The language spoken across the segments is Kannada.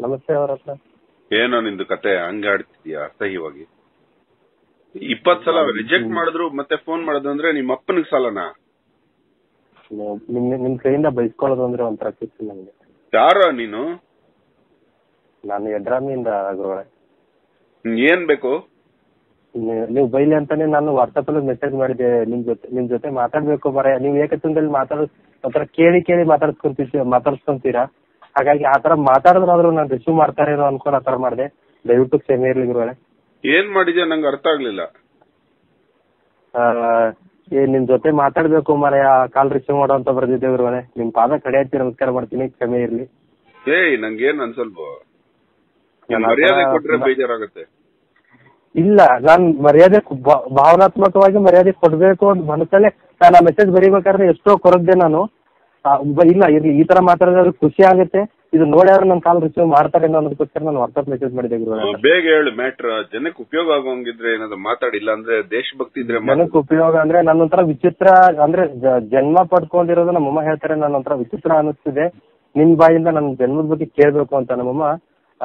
ನಮಸ್ತೆ ಅವ್ರ ಹತ್ರ ಏನೋ ನಿಂದು ಕತೆ ಹಂಗೆ ಆಡ್ತಿದ್ಯಾ ಅಸಹ್ಯವಾಗಿ ಇಪ್ಪತ್ ಸಲ ರಿಜೆಕ್ಟ್ ಮಾಡಿದ್ರು ಮತ್ತೆ ಫೋನ್ ಮಾಡೋದು ಅಂದ್ರೆ ನಿಮ್ಮ ಅಪ್ಪನಿಗೆ ಸಾಲನಾ ನಿಮ್ ನಿಮ್ ಕೈಯಿಂದ ಬೈಸ್ಕೊಳ್ಳೋದು ಅಂದ್ರೆ ಒಂಥರ ಖುಷಿ ನಂಗೆ ಯಾರೋ ನೀನು ನಾನು ಯಡ್ರಾಮಿಯಿಂದ ಗುರುಗಳೇ ಹ್ಮ್, ಏನ್ ಬೇಕು ನೀವ್- ನೀವು ಬೈಲಿ ಅಂತಾನೆ ನಾನು ವಾಟ್ಸಪ್ ಅಲ್ಲಿ ಮೆಸೇಜ್ ಮಾಡಿದೆ ನಿಮ್ ಜೊತೆ ನಿಮ್ ಜೊತೆ ಮಾತಾಡ್ಬೇಕು ಮರ ನೀವು ಏಕಚಂದಲ್ಲಿ ಮಾತಾಡ ಒಂಥರ ಕೇಳಿ ಕೇಳಿ ಮಾತಾಡ್ಸ್ಕೊಂತೀರ ಮಾತಾಡ್ಸ್ಕೊಂತೀರಾ ಹಾಗಾಗಿ ಆ ತರ ಮಾತಾಡಿದ್ರಾದ್ರೂ ನಾನು ರಿಸೀವ್ ಮಾಡ್ತಾರೇನೋ ಅನ್ಕೊಂಡು ಆ ತರ ಮಾಡಿದೆ ದಯವಿಟ್ಟು ಕ್ಷಮೆ ಇರ್ಲಿ ಗುರುಗಳೇ ಏನ್ ಮಾಡಿದ್ಯಾ ನಂಗೆ ಅರ್ಥ ಆಗ್ಲಿಲ್ಲ ಆ, ಏ ನಿಮ್ ಜೊತೆ ಮಾತಾಡ್ಬೇಕು ಮರೆಯ ಕಾಲ್ ರಿಸೀವ್ ಮಾಡೋ ಅಂತ ಬರ್ದಿದ್ದೆ ಗುರುಗಳೇ ನಿಮ್ ಪಾದ ಕಡೆ ಹಚ್ಚಿ ನಮಸ್ಕಾರ ಮಾಡ್ತೀನಿ ಕ್ಷಮೆ ಇರ್ಲಿ ಏಯ್ ನಂಗೇನ್ ಅನ್ಸಲ್ವ ನೀನ್ ನಾನು ಆ ಮರ್ಯಾದೆ ಥರ ಕೊಟ್ರೆ ತುಂಬಾ- ಬೇಜಾರಾಗತ್ತೆ ಇಲ್ಲ ನಾನ್ ಮರ್ಯಾದೆ ಕೊ- ಭಾ- ಭಾವನಾತ್ಮಕವಾಗಿ ಮರ್ಯಾದೆ ಕೊಡ್ಬೇಕು ಅಂತ ಮನಸ್ಸಲ್ಲೇ ನಾನು ಆ ಮೆಸೇಜ್ ಬರೀಬೇಕಾದ್ರೆ ಎಷ್ಟೋ ಕೊರಗ್ದೆ ನಾನು ಆ, ಬ- ಇಲ್ಲ ಇರ್ಲಿ ಈ ತರ ಮಾತಾಡಿದ್ರೆ ಖುಷಿ ಆಗುತ್ತೆ ಇದು ನೋಡ್ಯಾದ್ರೆ ನನ್ನ ಕಾಲ್ ರಿಸೀವ್ ಮಾಡ್ತಾರೆ ಅನ್ನೋದಕ್ಕೋಸ್ಕರ ನಾನು ವಾಟ್ಸಪ್ ಮೆಸೇಜ್ ಮಾಡಿದೆ ಗುರುಗಳೇ ಹ್ಮ್, ಬೇಗ ಹೇಳು ಮ್ಯಾಟ್ರ್ ಜನಕ್ಕೆ ಉಪಯೋಗ ಆಗೋಂಗಿದ್ರೆ ಏನಾದ್ರು ಮಾತಾಡಿಲ್ಲ ಅಂದ್ರೆ ದೇಶಭಕ್ತಿ ಇದ್ರೆ ಮಾತಾಡು. ಜನಕ್ಕೆ ಉಪಯೋಗ ಅಂದ್ರೆ ನನ್ನ ಒಂಥರ ವಿಚಿತ್ರ ಅಂದ್ರೆ ಜ- ಜನ್ಮ ಪಡ್ಕೊಂಡಿರೋದು ನಮ್ಮಮ್ಮ ಹೇಳ್ತಾರೆ ನನ್ನ ಒಂಥರ ವಿಚಿತ್ರ ಅನಿಸ್ತಿದೆ ನಿಮ್ ಬಾಯಿಂದ ನನ್ನ ಜನ್ಮದ ಬಗ್ಗೆ ಕೇಳ್ಬೇಕು ಅಂತ ನಮ್ಮಮ್ಮ ಆ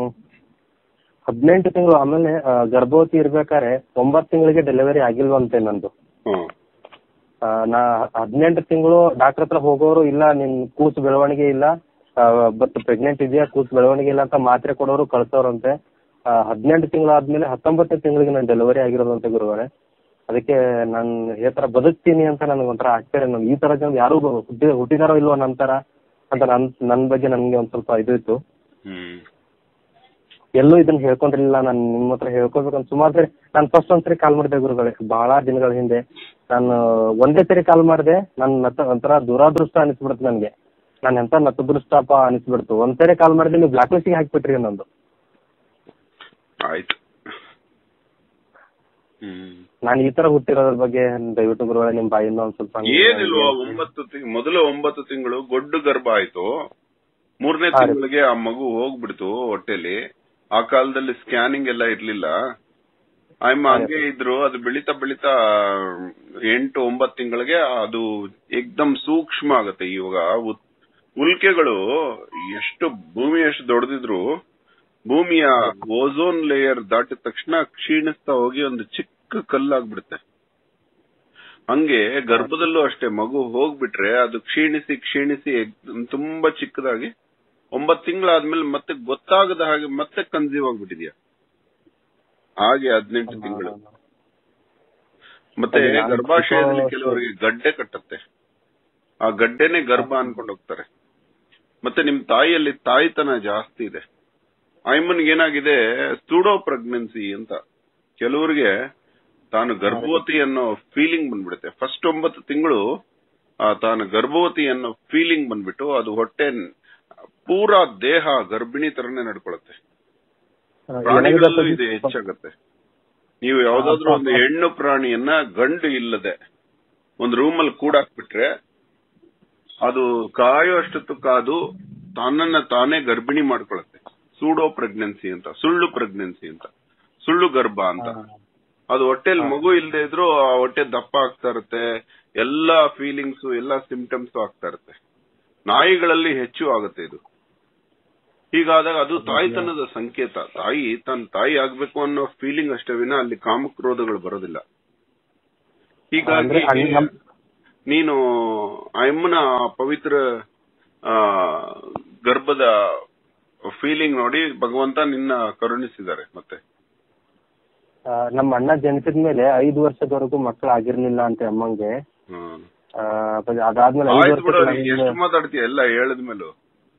ಹದಿನೆಂಟು ತಿಂಗಳು ಆಮೇಲೆ ಆ, ಗರ್ಭವತಿ ಇರ್ಬೇಕಾದ್ರೆ ಒಂಬತ್ತು ತಿಂಗಳಿಗೆ ಡೆಲಿವರಿ ಆಗಿಲ್ವಂತೆ ನಂದು ಹ್ಮ್ ಆ, ನಾ ಹದಿನೆಂಟು ತಿಂಗಳು ಡಾಕ್ಟರ್ ಹತ್ರ ಹೋಗೋರು ಇಲ್ಲ ನಿನ್ ಕೂಸು ಬೆಳವಣಿಗೆ ಇಲ್ಲ ಬಟ್ ಪ್ರೆಗ್ನೆಂಟ್ ಇದೆಯಾ ಕೂಸು ಬೆಳವಣಿಗೆ ಇಲ್ಲ ಅಂತ ಮಾತ್ರೆ ಕೊಡೋರು ಕಳ್ಸೋರಂತೆ ಹದಿನೆಂಟು ತಿಂಗಳು ಆದ್ಮೇಲೆ ಹತ್ತೊಂಬತ್ತನೇ ತಿಂಗಳಿಗೆ ನಾನು ಡೆಲಿವರಿ ಆಗಿರೋದಂತೆ ಗುರುಗಳೇ ಅದಕ್ಕೆ ನಾನು ಈ ತರ ಬದುಕ್ತೀನಿ ಅಂತ ನನಗೆ ಒಂಥರ ಆಶ್ಚರ್ಯ ನನ್ ಈ ತರ ಜನ ಯಾರು ಹುಟ್ಟಿ ಹುಟ್ಟಿದಾರೋ ಇಲ್ವೋ ನಂತರ ಅಂತ ನನ್ ನನ್ ಬಗ್ಗೆ ನನ್ಗೆ ಒಂದ್ ಸ್ವಲ್ಪ ಇದು ಇತ್ತು ಹ್ಮ್ ಎಲ್ಲೂ ಇದನ್ನ ಹೇಳ್ಕೊಂಡಿರ್ಲಿಲ್ಲ ನಾನು ನಿಮ್ಮ ಹತ್ರ ಹೇಳ್ಕೊಬೇಕಂತ ಸುಮಾರು ಸರಿ ನಾನು ಫಸ್ಟ್ ಒಂದ್ಸರಿ ಕಾಲ್ ಮಾಡಿದೆ ಗುರುಗಳೇ ಬಹಳ ದಿನಗಳ ಹಿಂದೆ ನಾನು ಒಂದೇ ಸರಿ ಕಾಲ್ ಮಾಡಿದೆ ನನ್ ನತ್ತ ಒಂಥರ ದುರಾದೃಷ್ಟ ಅನಿಸ್ಬಿಡ್ತು ನನಗೆ ನಾನು ಎಂತ ನತದೃಷ್ಟಪ್ಪ ಅನಿಸ್ಬಿಡ್ತು ಒಂದ್ಸರಿ ಕಾಲ್ ಮಾಡಿದೆ ನೀವು ಬ್ಲಾಕ್ ಲಿಸ್ಟಿಗೆ ಹಾಕ್ಬಿಟ್ರಿ ನಂದು ಆಯ್ತು ಹ್ಮ್ ನಾನು ಈ ತರ ಹುಟ್ಟಿರೋದ್ರ ಬಗ್ಗೆ ದಯವಿಟ್ಟು ಗುರುಗಳೇ ನಿಮ್ ಬಾಯಿಂದ ಒಂದ್ ಸ್ವಲ್ಪ ಹಂಗೆ ಏನಿಲ್ವಾ ಒಂಬತ್ತು ತಿಂಗ್ ಮೊದಲು ಒಂಬತ್ತು ತಿಂಗಳು ಗೊಡ್ಡು ಗರ್ಭ ಆಯ್ತು ಮೂರನೇ ಹಾ ರೀ. ತಿಂಗಳಿಗೆ ಆ ಮಗು ಹೋಗ್ಬಿಡ್ತು ಹೊಟ್ಟೆಲಿ ಆ ಕಾಲದಲ್ಲಿ ಸ್ಕ್ಯಾನಿಂಗ್ ಎಲ್ಲ ಇರ್ಲಿಲ್ಲ ಆಯಮ್ಮ ಹಂಗೆ ಇದ್ರು ಅದು ಬೆಳಿತಾ ಬೆಳಿತಾ ಎಂಟು ಒಂಬತ್ತು ತಿಂಗಳಿಗೆ ಅದು ಏಕ್ದಮ್ ಸೂಕ್ಷ್ಮ ಆಗತ್ತೆ ಇವಾಗ ಉತ್- ಉಲ್ಕೆಗಳು ಎಷ್ಟು ಭೂಮಿ ಎಷ್ಟು ದೊಡ್ಡದಿದ್ರು ಭೂಮಿಯ ಓಝೋನ್ ಲೇಯರ್ ದಾಟಿದ ತಕ್ಷಣ ಕ್ಷೀಣಿಸ್ತಾ ಹೋಗಿ ಒಂದು ಚಿಕ್ಕ ಕಲ್ಲಾಗ್ಬಿಡುತ್ತೆ ಹಂಗೆ ಗರ್ಭದಲ್ಲೂ ಅಷ್ಟೇ ಮಗು ಹೋಗ್ಬಿಟ್ರೆ ಅದು ಕ್ಷೀಣಿಸಿ ಕ್ಷೀಣಿಸಿ ಎಗ್- ತುಂಬಾ ಚಿಕ್ಕದಾಗಿ ಒಂಬತ್ ತಿಂಗಳಾದ್ಮೇಲೆ ಮತ್ತೆ ಗೊತ್ತಾಗದ ಹಾಗೆ ಮತ್ತೆ ಕನ್ಸೀವ್ ಆಗ್ಬಿಟ್ಟಿದ್ಯಾ ಹಾಗೆ ಹದಿನೆಂಟು ತಿಂಗಳು ಮತ್ತೆ ಅದೇ ನಾನು ಗರ್ಭಾಶಯದಲ್ಲಿ ಚಿಕ್ಕ- ಕೆಲವರಿಗೆ ಗಡ್ಡೆ ಕಟ್ಟತ್ತೆ ಆ ಗಡ್ಡೆನೆ ಗರ್ಭ ಅನ್ಕೊಂಡು ಹೋಗ್ತಾರೆ ಮತ್ತೆ ನಿಮ್ ತಾಯಿಯಲ್ಲಿ ತಾಯಿತನ ಜಾಸ್ತಿ ಇದೆ ಆಯಮ್ಮನ್ಗೆ ಏನಾಗಿದೆ ಸೂಡೋ ಪ್ರೆಗ್ನೆನ್ಸಿ ಅಂತ ಕೆಲವರಿಗೆ ತಾನು ಗರ್ಭವತಿ ಅನ್ನೋ ಫೀಲಿಂಗ್ ಬಂದ್ಬಿಡುತ್ತೆ ಫಸ್ಟ್ ಒಂಬತ್ತು ತಿಂಗಳು ತಾನು ಗರ್ಭವತಿ ಅನ್ನೋ ಫೀಲಿಂಗ್ ಬಂದ್ಬಿಟ್ಟು ಅದು ಹೊಟ್ಟೆ ಪೂರಾ ದೇಹ ಗರ್ಭಿಣಿ ತರನೇ ನಡ್ಕೊಳತ್ತೆ ಪ್ರಾಣಿಗಳಲ್ಲೂ ಇದು ಹೆಚ್ಚಾಗತ್ತೆ ನೀವು ಯಾವ್ದಾದ್ರು ಒಂದು ಹೆಣ್ಣು ಪ್ರಾಣಿಯನ್ನ ಗಂಡು ಇಲ್ಲದೆ ಒಂದು ರೂಮಲ್ಲಿ ಕೂಡಾಕ್ಬಿಟ್ರೆ ಅದು ಕಾಯೋ ಅಷ್ಟೊತ್ತು ಕಾದು ತನ್ನನ್ನ ತಾನೇ ಗರ್ಭಿಣಿ ಮಾಡ್ಕೊಳತ್ತೆ ಸೂಡೋ ಪ್ರೆಗ್ನೆನ್ಸಿ ಅಂತ ಸುಳ್ಳು ಪ್ರೆಗ್ನೆನ್ಸಿ ಅಂತ ಸುಳ್ಳು ಗರ್ಭ ಅಂತ ಅದು ಹೊಟ್ಟೆಲ್ ಮಗು ಇಲ್ಲದೆ ಇದ್ರು ಆ ಹೊಟ್ಟೆ ದಪ್ಪ ಆಗ್ತಾ ಇರುತ್ತೆ ಎಲ್ಲಾ ಫೀಲಿಂಗ್ಸ್ ಎಲ್ಲಾ ಸಿಂಪ್ಟಮ್ಸ್ ಆಗ್ತಾ ಇರುತ್ತೆ ನಾಯಿಗಳಲ್ಲಿ ಹೆಚ್ಚು ಆಗುತ್ತೆ ಇದು ಹೀಗಾದಾಗ ಅದು ತಾಯ್ತನದ ಸಂಕೇತ ತಾಯಿ ತನ್ನ ತಾಯಿ ಆಗ್ಬೇಕು ಅನ್ನೋ ಫೀಲಿಂಗ್ ಅಷ್ಟೇ ವಿನ ಅಲ್ಲಿ ಕಾಮಕ್ರೋಧಗಳು ಬರೋದಿಲ್ಲ ಹೀಗಾಗಿ ಅಂದ್ರೆ ಅಲ್ಲಿ ನಮ್- ನೀನು ಆ ಅಮ್ಮನ ಪವಿತ್ರ ಆ ಗರ್ಭದ ಫೀಲಿಂಗ್ ನೋಡಿ ಭಗವಂತ ನಿನ್ನ ಕರುಣಿಸಿದ್ದಾರೆ ಮತ್ತೆ ಆ, ನಮ್ಮ ಅಣ್ಣ ಜನಿಸಿದ ಮೇಲೆ ಐದು ವರ್ಷದವರೆಗೂ ಮಕ್ಕಳು ಆಗಿರ್ಲಿಲ್ಲ ಅಂತ ಅಮ್ಮಂಗೆ ಹ್ಮ್ ಆ, ಅಪ್ಪಾಜಿ ಅದಾದ್ಮೇಲೆ ಐದು ಆಯ್ತು ಬಿಡು ವರ್ಷಕ್ಕೆ ನೀನ್ ನನಗೆ- ಎಷ್ಟು ಮಾತಾಡ್ತೀಯ ಎಲ್ಲ ಹೇಳಿದ್ಮೇಲೂ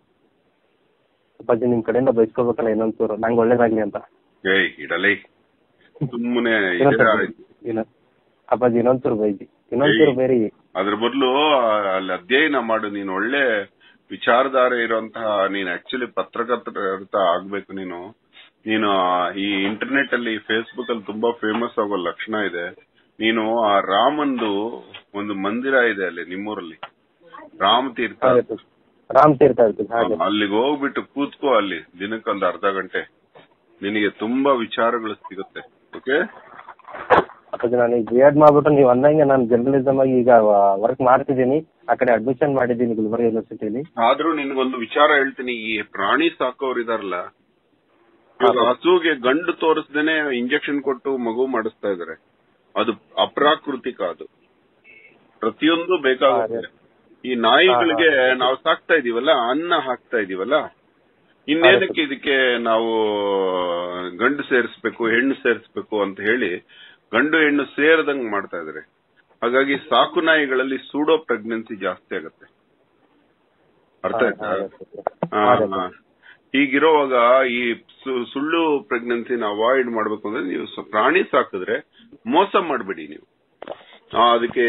ಅಪ್ಪಾಜಿ ನಿಮ್ ಕಡೆಯಿಂದ ಬೈಸ್ಕೋಬೇಕಲ್ಲ ಇನ್ನೊಂಚೂರು ನಂಗೆ ಒಳ್ಳೇದಾಗ್ಲಿ ಅಂತ ಏಯ್ ಇಡಲೇ ಸುಮ್ಮನೆ ಇನ್ನೊಂದ್ ಇನ್ನ- ಅಪ್ಪಾಜಿ ಇನ್ನೊಂಚೂರು ಬೈಜಿ ಇನ್ನೊಂಚೂರು ಏಯ್. ಬೇರೆ ಅದ್ರ ಬದಲು ಅಲ್ಲಿ ಅಧ್ಯಯನ ಮಾಡು ನೀನು ಒಳ್ಳೆ ವಿಚಾರಧಾರೆ ಇರುವಂತಹ ನೀನ್ ಆಕ್ಚುಲಿ ಪತ್ರಕರ್ತ ಆಗ್ಬೇಕು ನೀನು ನೀನು ಆ ಈ ಇಂಟರ್ನೆಟ್ ಅಲ್ಲಿ ಫೇಸ್ಬುಕ್ ಅಲ್ಲಿ ತುಂಬಾ ಫೇಮಸ್ ಆಗೋ ಲಕ್ಷಣ ಇದೆ ನೀನು ಆ ರಾಮಂದು ಒಂದು ಮಂದಿರ ಇದೆ ಅಲ್ಲಿ ನಿಮ್ಮೂರಲ್ಲಿ ರಾಮ್ ತೀರ್ಥ ಹಾಗೆ ರಾಮ್ ತೀರ್ಥ ಇರ್ತೀವಿ ಹಾಗೆ ಅಲ್ಲಿಗೆ ಹೋಗ್ಬಿಟ್ಟು ಕೂತ್ಕೋ ಅಲ್ಲಿ ದಿನಕ್ಕೊಂದು ಅರ್ಧ ಗಂಟೆ ನಿನಗೆ ತುಂಬಾ ವಿಚಾರಗಳು ಸಿಗುತ್ತೆ ಓಕೆ ಅಪ್ಪಾಜಿ ನಾನು ಈಗ ಬಿ ಎಡ್ ಮಾಡ್ಬಿಟ್ಟು ನೀವು ಅಂದಂಗೆ ನಾನು ಜರ್ನಲಿಸಮ್ ಆಗಿ ಈಗ ವರ್ಕ್ ಮಾಡ್ತಿದ್ದೀನಿ ಆ ಕಡೆ ಅಡ್ಮಿಷನ್ ಮಾಡಿದ್ದೀನಿ ಗುಲ್ಬರ್ಗ ಯೂನಿವರ್ಸಿಟಿಲಿ ಆದ್ರೂ ನಿನ್ಗೊಂದು ವಿಚಾರ ಹೇಳ್ತೀನಿ ಈ ಪ್ರಾಣಿ ಸಾಕೋರು ಇದಾರಲ್ಲ ಇವಾಗ ಹಸುಗೆ ಗಂಡು ತೋರಿಸ್ದೇನೆ ಇಂಜೆಕ್ಷನ್ ಕೊಟ್ಟು ಮಗು ಮಾಡಿಸ್ತಾ ಇದಾರೆ ಅದು ಅಪ್ರಾಕೃತಿಕ ಅದು ಪ್ರತಿಯೊಂದು ಬೇಕಾಗುತ್ತೆ ಈ ನಾಯಿಗಳಿಗೆ ನಾವು ಸಾಕ್ತಾ ಇದೀವಲ್ಲ ಅನ್ನ ಹಾಕ್ತಾ ಇದೀವಲ್ಲ ಇನ್ನೇನಕ್ಕೆ ಇದಕ್ಕೆ ನಾವು ಗಂಡು ಸೇರಿಸ್ಬೇಕು ಹೆಣ್ಣು ಸೇರಿಸ್ಬೇಕು ಅಂತ ಹೇಳಿ ಗಂಡು ಹೆಣ್ಣು ಸೇರದಂಗ್ ಮಾಡ್ತಾ ಇದಾರೆ ಹಾಗಾಗಿ ಸಾಕು ನಾಯಿಗಳಲ್ಲಿ ಸೂಡೋ ಪ್ರೆಗ್ನೆನ್ಸಿ ಜಾಸ್ತಿ ಆಗುತ್ತೆ ಅರ್ಥ ಆಯ್ತಾ ಆ, ಆ. ಹೀಗಿರುವಾಗ ಈ ಸು- ಸುಳ್ಳು ಪ್ರೆಗ್ನೆನ್ಸಿನ ಅವಾಯ್ಡ್ ಮಾಡ್ಬೇಕು ಅಂದ್ರೆ ನೀವು ಸ- ಪ್ರಾಣಿ ಸಾಕಿದ್ರೆ ಮೋಸ ಮಾಡಬೇಡಿ ನೀವು ಆ, ಅದಕ್ಕೆ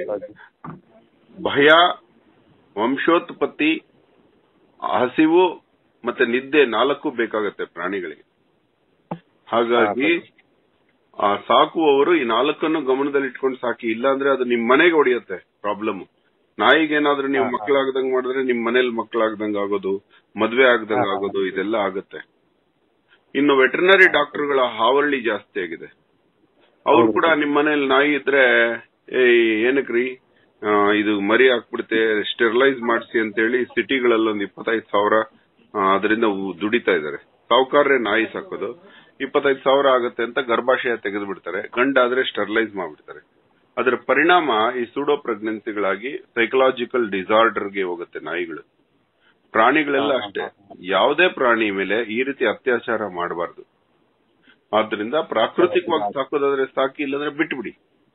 ಭಯ ವಂಶೋತ್ಪತ್ತಿ ಹಸಿವು ಮತ್ತೆ ನಿದ್ದೆ ನಾಲ್ಕು ಬೇಕಾಗತ್ತೆ ಪ್ರಾಣಿಗಳಿಗೆ ಹಾಗಾಗಿ ಆ ಸಾಕುವವರು ಈ ನಾಲ್ಕನ್ನು ಗಮನದಲ್ಲಿ ಇಟ್ಕೊಂಡು ಸಾಕಿ ಇಲ್ಲಾಂದ್ರೆ ಅದು ನಿಮ್ ಮನೆಗೆ ಹೊಡೆಯುತ್ತೆ ಪ್ರಾಬ್ಲಮ್ ನಾಯಿಗೇನಾದ್ರೂ ನೀವು ಮಕ್ಕಳಾಗದಂಗ್ ಮಾಡಿದ್ರೆ ನಿಮ್ ಮನೇಲಿ ಮಕ್ಕಳಾಗದಂಗ್ ಆಗೋದು ಮದ್ವೆ ಆಗದಂಗ್ ಆಗೋದು ಇದೆಲ್ಲ ಆಗುತ್ತೆ ಇನ್ನು ವೆಟರ್ನರಿ ಡಾಕ್ಟರ್ಗಳ ಹಾವಳಿ ಜಾಸ್ತಿ ಆಗಿದೆ ಅವ್ರು ಕೂಡ ನಿಮ್ ಮನೇಲಿ ನಾಯಿ ಇದ್ರೆ ಏಯ್ ಏನಕ್ರಿ ಆ, ಇದು ಮರಿ ಹಾಕ್ಬಿಡುತ್ತೆ ಸ್ಟೆರಿಲೈಸ್ ಮಾಡಿಸಿ ಅಂತ ಹೇಳಿ ಸಿಟಿಗಳಲ್ಲಿ ಒಂದು ಇಪ್ಪತ್ತೈದು ಸಾವಿರ ಅದರಿಂದ ದುಡಿತಾ ಇದ್ದಾರೆ ಸಾವುಕಾರ್ರೆ ನಾಯಿ ಸಾಕೋದು ಇಪ್ಪತ್ತೈದು ಸಾವಿರ ಆಗುತ್ತೆ ಅಂತ ಗರ್ಭಾಶಯ ತೆಗೆದು ಬಿಡ್ತಾರೆ ಗಂಡಾದ್ರೆ ಸ್ಟೆರಿಲೈಸ್ ಮಾಡ್ಬಿಡ್ತಾರೆ ಅದರ ಪರಿಣಾಮ ಈ ಸೂಡೋ ಪ್ರೆಗ್ನೆನ್ಸಿಗಳಾಗಿ ಸೈಕಲಾಜಿಕಲ್ ಡಿಸಾರ್ಡರ್ಗೆ ಹೋಗುತ್ತೆ ನಾಯಿಗಳು ಪ್ರಾಣಿಗಳೆಲ್ಲ ಅಷ್ಟೇ ಯಾವುದೇ ಪ್ರಾಣಿ ಮೇಲೆ ಈ ರೀತಿ ಅತ್ಯಾಚಾರ ಮಾಡಬಾರ್ದು ಆದ್ರಿಂದ ಪ್ರಾಕೃತಿಕವಾಗಿ ಸಾಕೋದಾದ್ರೆ ಸಾಕಿ ಇಲ್ಲಂದ್ರೆ ಬಿಟ್ಬಿಡಿ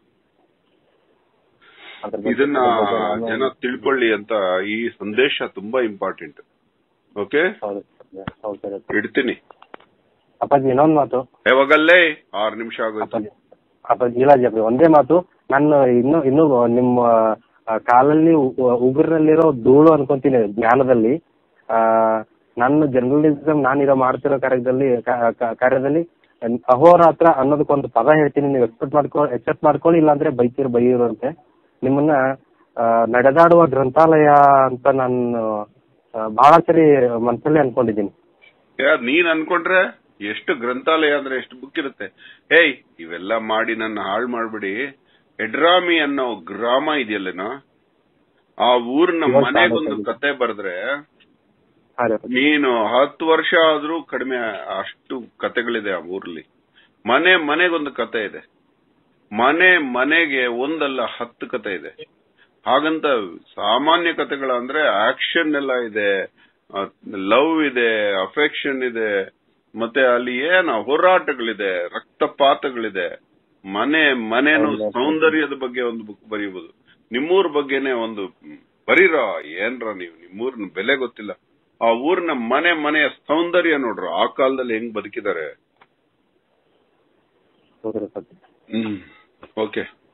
ಅದ್ರ ಬಗ್ಗೆ ಇದನ್ನ ಸ್ವಲ್ಪ ನಾನು- ಜನ ತಿಳ್ಕೊಳ್ಳಿ ಅಂತ ಈ ಸಂದೇಶ ತುಂಬಾ ಇಂಪಾರ್ಟೆಂಟ್ ಓಕೆ ಹೌದು ಹೌದು ಸರ್ ಇಡ್ತೀನಿ ಅಪ್ಪಾಜಿ ಇನ್ನೊಂದು ಮಾತು ಯಾವಾಗಲ್ಲೇ ಆರು ನಿಮಿಷ ಆಗೋಯ್ತು ಅಪ್ಪಾಜಿ ಅಪ್ಪಾಜಿ ಇಲ್ಲ ಅಪ್ಪಾಜಿ ಒಂದೇ ಮಾತು ನಾನು ಇನ್ನು ಇನ್ನು ನಿಮ್ಮ ಆ, ಕಾಲಲ್ಲಿ ಉ- ಉಗುರಿನಲ್ಲಿರೋ ಧೂಳು ಅನ್ಕೊಂತೀನಿ ಜ್ಞಾನದಲ್ಲಿ ಆ ನನ್ನ ಜರ್ನಲಿಸಮ್ ನಾನಿರೋ ಮಾಡ್ತಿರೋ ಕಾರ್ಯದಲ್ಲಿ ಕಾ- ಕಾ- ಕಾರ್ಯದಲ್ಲಿ ಅಹೋರಾತ್ರ ಅನ್ನೋದಕ್ಕೊಂದು ಪದ ಹೇಳ್ತೀನಿ ನೀವು ಎಕ್ಸ್ಪೆಕ್ಟ್ ಮಾಡ್ಕೊ ಎಕ್ಸೆಪ್ಟ್ ಮಾಡ್ಕೊಳ್ಳಿ ಇಲ್ಲಾಂದ್ರೆ ಬೈತೀರು ಬೈಯೋರು ಅಂತೆ ನಿಮ್ಮನ್ನ ಆ, ನಡೆದಾಡುವ ಗ್ರಂಥಾಲಯ ಅಂತ ನಾನು ಆ, ಬಹಳ ಸರಿ ಮನಸ್ಸಲ್ಲಿ ಅನ್ಕೊಂಡಿದ್ದೀನಿ ಯಾ, ನೀನ್ ಅನ್ಕೊಂಡ್ರೆ ಎಷ್ಟು ಗ್ರಂಥಾಲಯ ಅಂದ್ರೆ ಎಷ್ಟು ಬುಕ್ ಇರುತ್ತೆ ಹೇಯ್ ಇವೆಲ್ಲ ಮಾಡಿ ನನ್ನ ಹಾಳು ಮಾಡ್ಬಿಡಿ ಎಡ್ರಾಮಿ ಅನ್ನೋ ಗ್ರಾಮ ಇದೆಯಲ್ಲೇನೋ ಆ ಊರಿನ ಇವತ್ತು ಮನೆಗೊಂದು ಆಗುತ್ತೆ. ಕತೆ ಬರೆದ್ರೆ ಹಾ ರೀ ಅಪ್ಪಾಜಿ. ನೀನು ಹತ್ತು ವರ್ಷ ಆದ್ರೂ ಕಡಿಮೆ ಅಷ್ಟು ಕತೆಗಳಿದೆ ಆ ಊರಲ್ಲಿ ಮನೆ ಮನೆಗೊಂದು ಕತೆ ಇದೆ ಮನೆ ಮನೆಗೆ ಒಂದಲ್ಲ ಹತ್ತು ಕತೆ ಇದೆ ಹಾಗಂತ ಸಾಮಾನ್ಯ ಕತೆಗಳ ಅಂದ್ರೆ ಆಕ್ಷನ್ ಎಲ್ಲ ಇದೆ ಲವ್ ಇದೆ ಅಫೆಕ್ಷನ್ ಇದೆ ಮತ್ತೆ ಅಲ್ಲಿ ಏನ ಹೋರಾಟಗಳಿದೆ ರಕ್ತಪಾತಗಳಿದೆ ಮನೆ ಮನೇನು ಸೌಂದರ್ಯದ ಬಗ್ಗೆ ಒಂದು ಬುಕ್ ಬರೀಬಹುದು ನಿಮ್ಮೂರ್ ಬಗ್ಗೆನೆ ಒಂದು ಬರೀರ ಏನ್ರ ನೀವು ನಿಮ್ಮೂರ್ನ ಬೆಲೆ ಗೊತ್ತಿಲ್ಲ ಆ ಊರಿನ ಮನೆ ಮನೆಯ ಸೌಂದರ್ಯ ನೋಡ್ರು ಆ ಕಾಲದಲ್ಲಿ ಹೆಂಗ್ ಬದುಕಿದ್ದಾರೆ ಹೌದ್ರಿ ಅಪ್ಪಾಜಿ. ಹ್ಮ್ ಓಕೆ